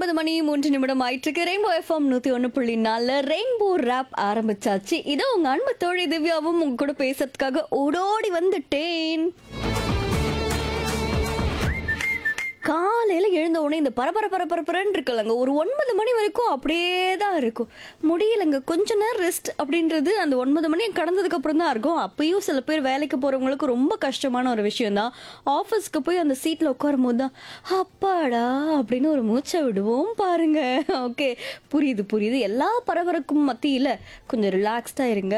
ஒன்பது மணி மூன்று நிமிடம் ஆயிட்டு ரெயின்போ எஃப்எம் நூத்தி ஒன்று புள்ளி நாலு ரெயின்போ ரேப் ஆரம்பிச்சாச்சு இதோ உங்க அன்பு தோழி திவ்யாவும் உங்க கூட பேசுறதுக்காக ஓடோடி வந்துட்டேன் காலையில எழுந்த உடனே இந்த பரபர பரபரப்புறன்னு இருக்குல்லங்க ஒரு ஒன்பது மணி வரைக்கும் அப்படியே தான் இருக்கும் முடியலங்க கொஞ்ச நேரம் ரெஸ்ட் அப்படின்றது அந்த ஒன்பது மணி கடந்ததுக்கு அப்புறம் தான் இருக்கும் அப்பயும் சில பேர் வேலைக்கு போறவங்களுக்கு ரொம்ப கஷ்டமான ஒரு விஷயம் தான் ஆஃபீஸ்க்கு போய் அந்த சீட்ல உட்காரும் போது தான் அப்பாடா அப்படின்னு ஒரு மூச்சை விடுவோம் பாருங்க ஓகே புரியுது புரியுது எல்லா பரபரக்கும் மத்தியில கொஞ்சம் ரிலாக்ஸ்டா இருங்க